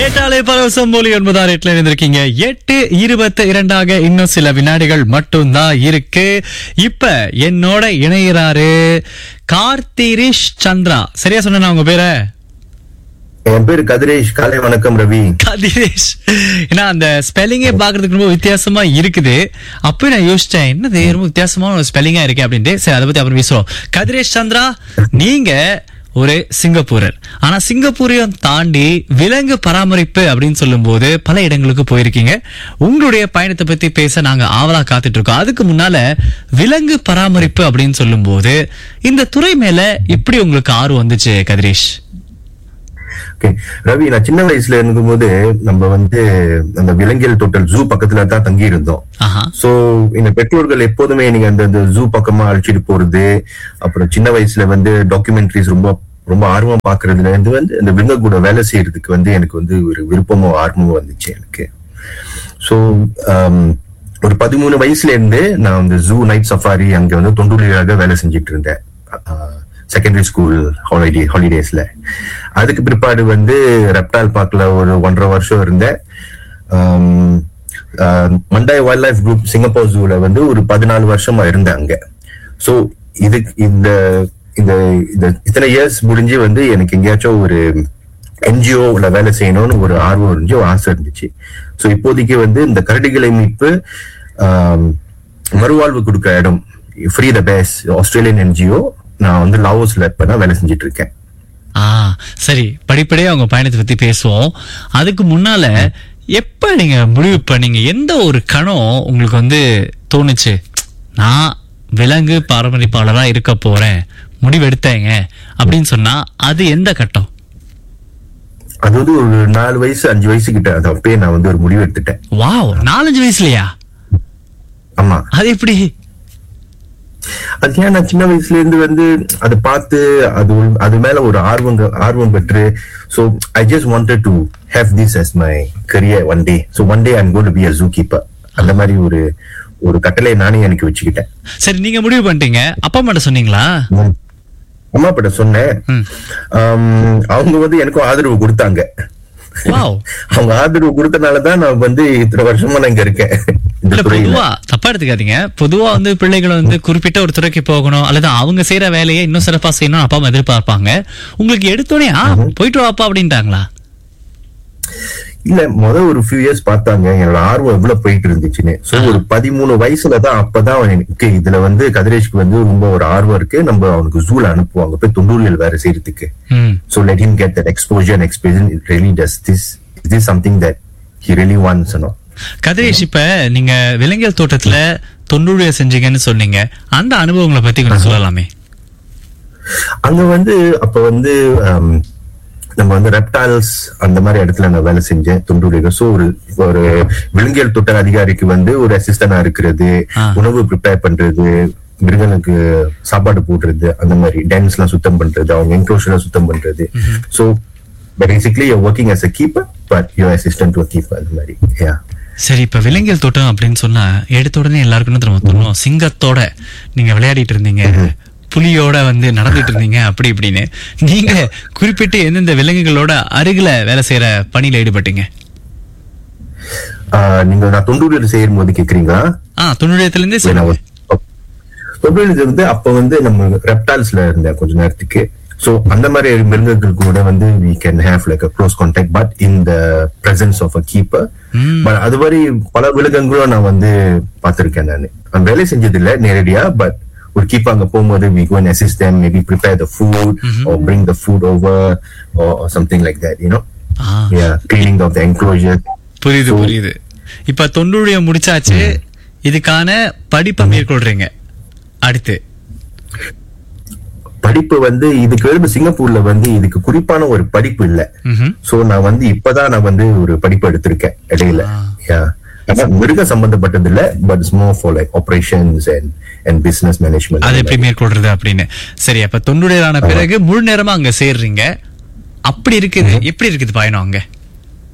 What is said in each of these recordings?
கேட்டாலே பரவசம் மொழி ஒன்பதாம் ரேட்ல இருந்திருக்கீங்க எட்டு இருபத்தி இரண்டாக இன்னும் சில வினாடிகள் மட்டும்தான் இருக்கு இப்ப என்னோட இணையிறாரு கார்த்திரிஷ் சந்திரா சரியா சொன்னா உங்க பேரை என் பேரு கதிரேஷ் காலை வணக்கம் ரவி கதிரேஷ் ஏன்னா அந்த ஸ்பெல்லிங்கே பாக்குறதுக்கு ரொம்ப வித்தியாசமா இருக்குது அப்பயும் நான் யோசிச்சேன் என்னது ரொம்ப வித்தியாசமான ஒரு ஸ்பெல்லிங்கா இருக்கு அப்படின்ட்டு சரி அதை பத்தி அப்புறம் பேசுவோம் கதிரேஷ் சந்திரா நீங்க ஒரு சிங்கப்பூரர் ஆனா சிங்கப்பூரையும் தாண்டி விலங்கு பராமரிப்பு அப்படின்னு சொல்லும்போது பல இடங்களுக்கு போயிருக்கீங்க உங்களுடைய பயணத்தை பத்தி பேச நாங்க ஆவலா காத்துட்டு இருக்கோம் அதுக்கு முன்னால விலங்கு பராமரிப்பு அப்படின்னு சொல்லும்போது இந்த துறை மேல எப்படி உங்களுக்கு ஆர்வம் வந்துச்சு கதிரேஷ் ஓகே ரவி நான் சின்ன வயசுல இருக்கும்போது நம்ம வந்து அந்த விலங்கியல் தொட்டல் ஜூ பக்கத்துல தான் தங்கி இருந்தோம் ஆஹா சோ இந்த பெற்றோர்கள் எப்போதுமே நீங்க அந்த அந்த ஜூ பக்கமா அழைச்சிட்டு போறது அப்புறம் சின்ன வயசுல வந்து டாக்குமெண்ட்ரிஸ் ரொம்ப ரொம்ப ஆர்வம் பாக்குறதுல இருந்து வந்து இந்த விலங்கு கூட வேலை செய்யறதுக்கு வந்து எனக்கு வந்து ஒரு விருப்பமோ ஆர்வமோ வந்துச்சு எனக்கு ஸோ ஒரு பதிமூணு வயசுல இருந்து நான் வந்து ஜூ நைட் சஃபாரி அங்க வந்து தொண்டூழியாக வேலை செஞ்சுட்டு இருந்தேன் செகண்டரி ஸ்கூல் ஹாலிடே ஹாலிடேஸ்ல அதுக்கு பிற்பாடு வந்து ரெப்டால் பார்க்ல ஒரு ஒன்றரை வருஷம் இருந்தேன் ஆம், ஆஹ், Mandai wild life group Singapore ஜூல வந்து ஒரு பதினாலு வருஷமா இருந்தேன் அங்க ஸோ இது இந்த இந்த இந்த இத்தனை இயர்ஸ் முடிஞ்சு வந்து எனக்கு எங்கேயாச்சும் ஒரு என்ஜிஓல வேலை செய்யணும்னு ஒரு ஆர்வம் இருந்துச்சு ஒரு ஆசை இருந்துச்சு ஸோ இப்போதைக்கு வந்து இந்த கரடிகளை மீட்பு ஆம், மறுவாழ்வு கொடுக்க இடம் free the bears Australian NGO நான் வந்து லாவோஸ்ல இப்ப தான் வேலை செஞ்சுட்டு இருக்கேன் ஆ சரி படிப்படியா அவங்க பயணத்தை பத்தி பேசுவோம் அதுக்கு முன்னால எப்ப நீங்க முடிவு பண்ணீங்க எந்த ஒரு கணம் உங்களுக்கு வந்து தோணுச்சு நான் விலங்கு பராமரிப்பாளரா இருக்க போறேன் முடிவெடுத்தேங்க அப்படின்னு சொன்னா அது எந்த கட்டம் அது வந்து ஒரு நாலு வயசு அஞ்சு வயசு கிட்ட அது அப்பயே நான் வந்து ஒரு முடிவு எடுத்துட்டேன் வாவ் நாலஞ்சு வயசுலயா ஆமா அது எப்படி அது ஏன் நான் சின்ன வயசுல இருந்து வந்து அதை பார்த்து அது உள்- அது மேல ஒரு ஆர்வம் ஆர்வம் பெற்று so I just wanted to have this as my career one day so one day I'm going to be a zoo keeper அந்த மாதிரி ஒரு ஒரு கட்டளை நானே எனக்கு வச்சுக்கிட்டேன் சரி நீங்க முடிவு பண்ணிட்டீங்க அப்பா அம்மாட்ட சொன்னீங்களா ம். அம்மா கிட்ட சொன்னேன் ம். ஆம், அவங்க வந்து எனக்கும் ஆதரவு கொடுத்தாங்க வாவ் அவங்க ஆதரவு கொடுத்தனாலதான் நான் வந்து இத்தனை வருஷமா நான் இங்க இருக்கேன் இந்த இல்ல துறையில பொதுவா தப்பா எடுத்துக்காதீங்க பொதுவா வந்து பிள்ளைகள் வந்து குறிப்பிட்ட ஒரு துறைக்கு போகணும் அல்லது அவங்க செய்யற வேலையை இன்னும் சிறப்பா செய்யணும் அப்பா அம்மா எதிர்பார்ப்பாங்க உங்களுக்கு எடுத்தோடனே ஆ போயிட்டு வாப்பா அப்படின்ட்டாங்களா இல்ல முத ஒரு ஃபியூ இயர்ஸ் பார்த்தாங்க என்னோட ஆர்வம் எவ்வளவு போயிட்டு இருந்துச்சுன்னு சோ ஒரு பதிமூணு வயசுல தான் அப்பதான் எனக்கு okay, இதுல வந்து கதிரேஷ்க்கு வந்து ரொம்ப ஒரு ஆர்வம் இருக்கு நம்ம அவனுக்கு ஜூல அனுப்புவாங்க போய் தொண்டூரியல் வேற செய்யறதுக்கு ம் so let him get that exposure and experience it really does this is this something that he really wants you know Kathiresh இப்ப நீங்க விலங்கியல் தோட்டத்துல தொண்டுழிய செஞ்சீங்கன்னு சொன்னீங்க அந்த அனுபவங்களை பத்தி கொஞ்சம் சொல்லலாமே அங்க வந்து அப்ப வந்து ஆம், நம்ம வந்து ரெப்டைல்ஸ் அந்த மாதிரி இடத்துல நான் வேலை செஞ்சேன் தொண்டூரிகள் ஸோ ஒரு ஒரு விலங்கியல் தொட்ட அதிகாரிக்கு வந்து ஒரு அசிஸ்டண்டா இருக்கிறது ஆ. உணவு ப்ரிப்பேர் பண்றது மிருகங்களுக்கு சாப்பாடு போடுறது அந்த மாதிரி டென்ஸ் எல்லாம் சுத்தம் பண்றது அவங்க என்க்ளோஷர் சுத்தம் பண்றது so basically you working as a keeper but you assistant to keeper அந்த மாதிரி yeah சரி இப்ப விலங்கியல் தோட்டம் அப்படின்னு சொன்னா எடுத்த உடனே எல்லாருக்கும் என்ன தெரியுமா தோணும் சிங்கத்தோட நீங்க விளையாடிட்டு இருந்தீங்க புலியோட வந்து நடந்துட்டு இருந்தீங்க அப்படி இப்படின்னு நீங்க குறிப்பிட்டு எந்தெந்த விலங்குகளோட அருகில வேலை செய்யற பணியில ஈடுபட்டீங்க ஆஹ் நீங்க நான் தொண்டூரில் செய்யும் போது கேக்குறீங்களா ஆ தொண்ணூறுல இருந்தே நான் சொல்லுங்க ஒரு- தொழிலுக்கு வந்து அப்ப வந்து நம்ம ரெப்டைல்ஸ்ல இருந்தேன் கொஞ்ச நேரத்துக்கு சோ அந்த மாதிரி மிருகங்கள் கூட வந்து we can have like a close contact but in the presence of a keeper ம். but அது மாதிரி பல விலங்குகளும் நான் வந்து பார்த்திருக்கேன் நான் நான் வேலை செஞ்சது இல்ல நேரடியா பட் ஒரு கீப்பர் அங்க போகும்போது we go and assist them maybe prepare the food or bring the food over or, or something like that you know ah, yeah cleaning of the enclosure புரியுது புரியுது இப்ப தொண்ணூழிய முடிச்சாச்சு இதுக்கான படிப்பை மேற்கொள்றீங்க அடுத்து படிப்பு வந்து இதுக்கு வந்து சிங்கப்பூர்ல வந்து இதுக்கு குறிப்பான ஒரு படிப்பு இல்ல ம்ஹும். சோ நான் வந்து இப்பதான் நான் வந்து ஒரு படிப்பு எடுத்திருக்கேன் இடையில ஆ. Yeah. ஆனா மிருக சம்பந்தப்பட்டது இல்ல but it's more for like operations and and business அதை மேனேஜ்மெண்ட் எப்படி மேற்கொள்றது அப்படின்னு சரி அப்ப தொண்ணூறான பிறகு முழு நேரமா அங்க சேர்றீங்க அப்படி இருக்குது எப்படி இருக்குது பயணம் அங்க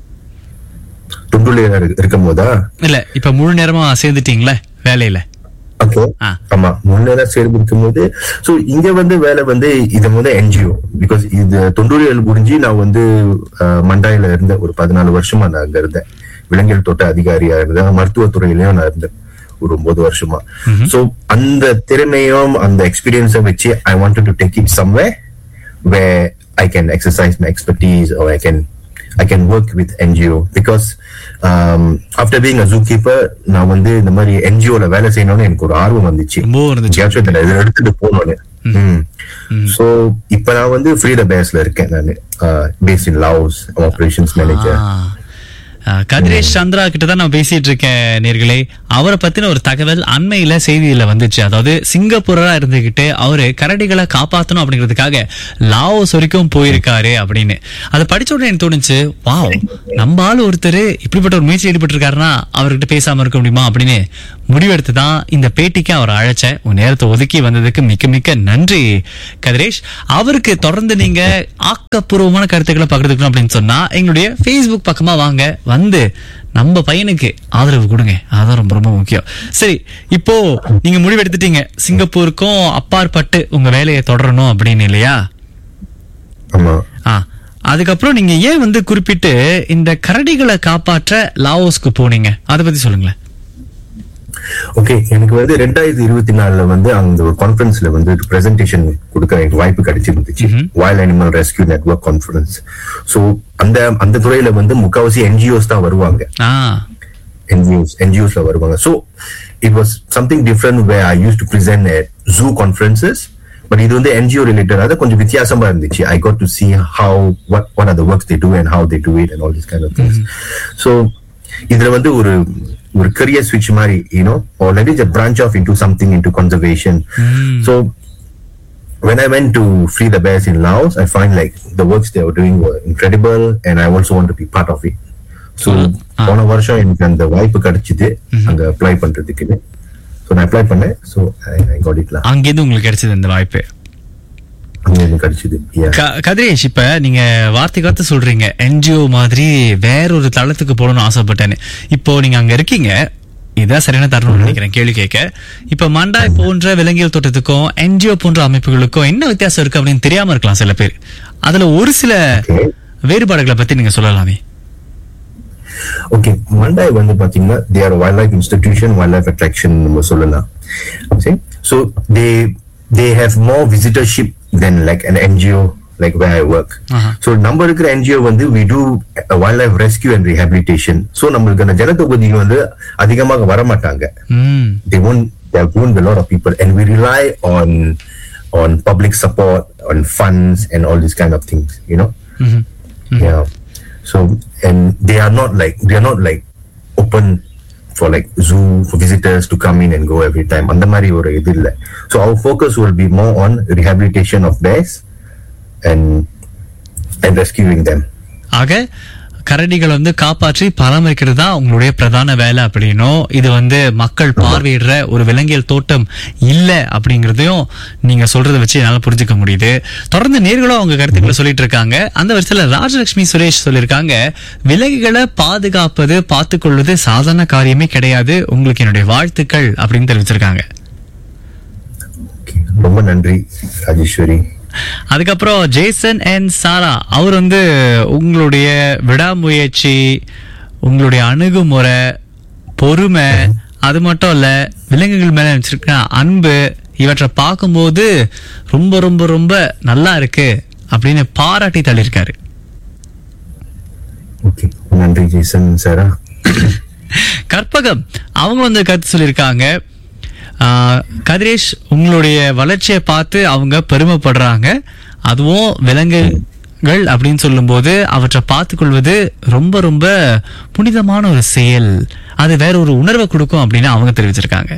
துண்டுல இருக்கும் போதா இல்ல இப்ப முழு நேரமா சேர்ந்துட்டீங்களே வேலையில ஓகே ஆ. ஆமா முன்னெல்லாம் சேர்ந்து இருக்கும்போது சோ இங்க வந்து வேலை வந்து இது வந்து என்ஜிஓ பிகாஸ் இது தொண்டூரியல் புரிஞ்சு நான் வந்து அஹ், மண்டாயில இருந்தேன் ஒரு பதினாலு வருஷமா நான் அங்க இருந்தேன் விலங்கியல் தோட்ட அதிகாரியா இருந்தேன் மருத்துவத்துறையிலயும் நான் இருந்தேன் ஒரு ஒன்பது வருஷமா சோ அந்த திறமையும் அந்த எக்ஸ்பீரியன்ஸை வச்சு I want to take it some way way I can exercise my expertise or I can I can work with NGO because um, after being a zookeeper நான் வந்து இந்த மாதிரி NGO ல வேலை செய்யணும்னு எனக்கு ஒரு ஆர்வம் வந்துச்சு ரொம்ப இருந்துச்சு எங்கேயாச்சும் இதை இதை எடுத்துட்டு போகணும்னு சோ இப்ப நான் வந்து ஃப்ரீட பேஸ்ல இருக்கேன் நான் bears in Laos operations manager ஆ. ஆ, கதிரேஷ் சந்திரா கிட்ட தான் நான் பேசிட்டு இருக்கேன் நேர்களே அவரை பத்தின ஒரு தகவல் அண்மையில செய்தியில வந்துச்சு அதாவது சிங்கப்பூரா இருந்துகிட்டு அவரு கரடிகளை காப்பாத்தணும் அப்படிங்கிறதுக்காக லாவோஸ் வரைக்கும் போயிருக்காரு அப்படின்னு அதை படிச்ச உடனே எனக்கு தோணுச்சு வாவ் நம்ம ஆள் ஒருத்தர் இப்படிப்பட்ட ஒரு முயற்சி ஈடுபட்டு இருக்காருன்னா அவர்கிட்ட பேசாம இருக்க முடியுமா அப்படின்னு முடிவெடுத்து தான் இந்த பேட்டிக்கு அவர் அழைச்சேன் உன் நேரத்தை ஒதுக்கி வந்ததுக்கு மிக்க மிக்க நன்றி கதிரேஷ் அவருக்கு தொடர்ந்து நீங்க ஆக்கப்பூர்வமான கருத்துக்களை பகிர்ந்துக்கணும் அப்படின்னு சொன்னா எங்களுடைய Facebook பக்கமா வாங்க வந்து நம்ம பையனுக்கு ஆதரவு கொடுங்க அதான் ரொம்ப ரொம்ப முக்கியம் சரி இப்போ நீங்க முடிவெடுத்துட்டீங்க சிங்கப்பூருக்கும் அப்பாற்பட்டு உங்க வேலையை தொடரணும் அப்படின்னு இல்லையா ஆமா ஆ அதுக்கப்புறம் நீங்க ஏன் வந்து குறிப்பிட்டு இந்த கரடிகளை காப்பாற்ற லாவோஸ்க்கு போனீங்க அதை பத்தி சொல்லுங்களேன் ஓகே எனக்கு வந்து ரெண்டாயிரத்தி இருபத்தி நாலுல வந்து அந்த ஒரு கான்ஃபரன்ஸ்ல வந்து பிரசன்டேஷன் கொடுக்க எனக்கு வாய்ப்பு கிடைச்சிருந்துச்சு wild animal rescue network conference so அந்த அந்த துறையில வந்து முக்காவாசி என்ஜிஓஸ் தான் வருவாங்க ஆ NGOs NGOsல வருவாங்க so it was something different where I used to present at zoo conferences but இது வந்து NGO related அது கொஞ்சம் வித்தியாசமா இருந்துச்சு I got to see how what what are the works they do and how they do it and all these kind of things so இதுல வந்து ஒரு ஒரு career switch மாதிரி you know or let it branch off into something into conservation so when I went to free the bears in Laos, I find like the works they were doing were incredible, and I also want to be part of it. So போன வருஷம் எனக்கு அந்த வாய்ப்பு கிடைச்சது அங்க apply பண்றதுக்கு so நான் apply பண்ணேன் ஸோ ஐ காட் இட்லாம் அங்கேருந்து உங்களுக்கு கிடைச்சது இந்த வாய்ப்பு அங்க எனக்கு கிடைச்சது Yeah. க- கதிரேஷ் இப்ப நீங்க வார்த்தை வார்த்தை சொல்றீங்க என்ஜிஓ மாதிரி வேற ஒரு தளத்துக்கு போகணும்னு ஆசைப்பட்டேன்னு இப்போ நீங்க அங்க இருக்கீங்க இதான் சரியான தருணம் நினைக்கிறேன் கேள்வி கேட்க இப்ப மண்டாய் போன்ற விலங்கியல் தோட்டத்துக்கும் என்ஜிஓ போன்ற அமைப்புகளுக்கும் என்ன வித்தியாசம் இருக்கு அப்படின்னு தெரியாம இருக்கலாம் சில பேர் அதுல ஒரு சில Okay. வேறுபாடுகளை பத்தி நீங்க சொல்லலாமே ஓகே மண்டாய் வந்து பாத்தீங்கன்னா there wild life institution wild life attraction நம்ம சொல்லலாம் சரி so they they have more visitorship then like an NGO like way I work ஆஹா. ஸோ நம்ம இருக்கிற என்ஜிஓ வந்து we do wild life rescue and rehabilitation so நம்மளுக்கு அந்த ஜனத்தொகுதி வந்து அதிகமாக வர மாட்டாங்க ம் they won't they have wound a lot of people and we rely on on public support on funds and all these kind of things you know ம்ஹும். yeah so and they are not like they are not like open for like zoo for visitors to come in and go every time அந்த மாதிரி ஒரு இது இல்ல so our focus will be more on rehabilitation of bears and and rescuing them ஆக கரடிகள் வந்து காப்பாற்றி பராமரிக்கிறது தான் உங்களுடைய பிரதான வேலை அப்படின்னும் இது வந்து மக்கள் பார்வையிடுற ஒரு விலங்கியல் தோட்டம் இல்ல அப்படிங்கறதையும் நீங்க சொல்றதை வச்சு என்னால புரிஞ்சுக்க முடியுது தொடர்ந்து நேர்களும் அவங்க கருத்துக்களை சொல்லிட்டு இருக்காங்க அந்த வரிசையில ராஜலட்சுமி சுரேஷ் சொல்லியிருக்காங்க விலங்குகளை பாதுகாப்பது பார்த்துக்கொள்வது சாதாரண காரியமே கிடையாது உங்களுக்கு என்னுடைய வாழ்த்துக்கள் அப்படின்னு தெரிவிச்சிருக்காங்க Okay. ரொம்ப நன்றி ராஜேஸ்வரி அதுக்கப்புறம் ஜேசன் அண்ட் சாரா அவர் வந்து உங்களுடைய விடாமுயற்சி உங்களுடைய அணுகுமுறை பொறுமை அது மட்டும் இல்ல விலங்குகள் மேல வச்சிருக்க அன்பு இவற்றை பார்க்கும்போது ரொம்ப ரொம்ப ரொம்ப நல்லா இருக்கு அப்படின்னு பாராட்டி தள்ளியிருக்காரு ஓகே நன்றி ஜேசன் சாரா கற்பகம் அவங்க வந்து கருத்து சொல்லியிருக்காங்க ஆஹ், கதிரேஷ் உங்களுடைய வளர்ச்சியை பார்த்து அவங்க பெருமைப்படுறாங்க அதுவும் விலங்குகள் அப்படின்னு சொல்லும்போது அவற்றை பார்த்துக்கொள்வது ரொம்ப ரொம்ப புனிதமான ஒரு செயல் அது வேற ஒரு உணர்வை கொடுக்கும் அப்படின்னு அவங்க தெரிவிச்சிருக்காங்க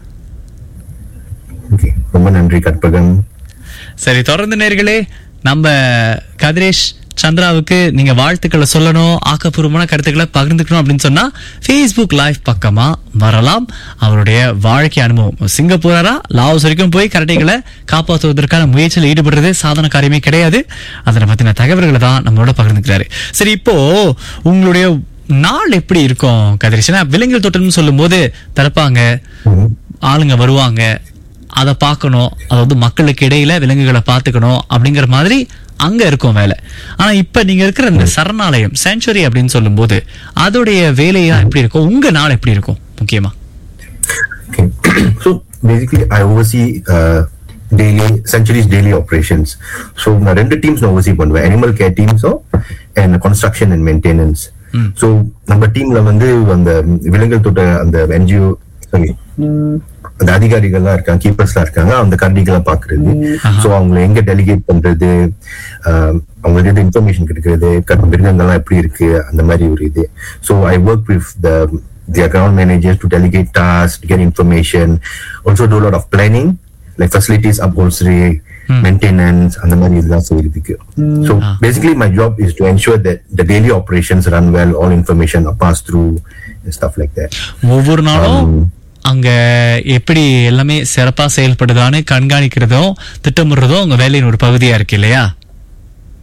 ஓகே ரொம்ப நன்றி கற்பகம் சரி தொடர்ந்து நேர்களே நம்ம கதிரேஷ் சந்திராவுக்கு நீங்க வாழ்த்துக்களை சொல்லணும் ஆக்கப்பூர்வமான கருத்துக்களை பகிர்ந்துக்கணும் அப்படின்னு சொன்னா ஃபேஸ்புக் லைவ் பக்கமா வரலாம் அவருடைய வாழ்க்கை அனுபவம் சிங்கப்பூரரா லாவோஸ் வரைக்கும் போய் கரட்டைகளை காப்பாற்றுவதற்கான முயற்சியில் ஈடுபடுறது சாதாரண காரியமே கிடையாது அதனை பத்தின தகவல்களை தான் நம்மளோட பகிர்ந்துக்கிறாரு சரி இப்போ உங்களுடைய நாள் எப்படி இருக்கும் கதிரேஷ் ஏன்னா விலங்கியல் தோட்டம்னு சொல்லும் போது திறப்பாங்க ஆளுங்க வருவாங்க அதை பார்க்கணும் அதாவது மக்களுக்கு இடையில விலங்குகளை பார்த்துக்கணும் அப்படிங்கிற மாதிரி அங்க இருக்கும் வேலை ஆனா இப்ப நீங்க இருக்கிற இந்த சரணாலயம் சாங்சுரி அப்படின்னு சொல்லும்போது அதோடைய வேலையா எப்படி இருக்கும் உங்க நாள் எப்படி இருக்கும் முக்கியமா Okay. so basically, I oversee uh, daily Century's daily operations. So நான் ரெண்டு டீம்ஸ் நான் oversee பண்ணுவேன் அனிமல் கேர் டீம்ஸோ and construction and maintenance so நம்ம டீம்ல வந்து அந்த விலங்குகள் தொட்ட அந்த என்ஜிஓ சாரி அந்த அதிகாரிகள்லாம் இருக்காங்க கீப்பர்ஸ்லாம் இருக்காங்க அந்த கரடிகள்லாம் பாக்குறது ஸோ அவங்களை எங்க டெலிகேட் பண்றது ஆஹ் அவங்களுக்கு எது இன்ஃபர்மேஷன் கிடைக்கிறது க- மிருகங்கள்லாம் எப்படி இருக்கு அந்த மாதிரி ஒரு இது so I work with the their ground managers to delegate tasks, get information, also do a lot of planning, like facilities upholstery, maintenance, அந்த மாதிரி இதெல்லாம் செய்யறதுக்கு So basically my job is to ensure that the daily operations run well, all information are passed through and stuff like that. ஒவ்வொரு நாளும் அங்க எப்படி எல்லாமே சிறப்பா செயல்படுதான்னு கண்காணிக்கிறதும் திட்டமிடுறதும் உங்க வேலையின் ஒரு பகுதியா இருக்கு இல்லையா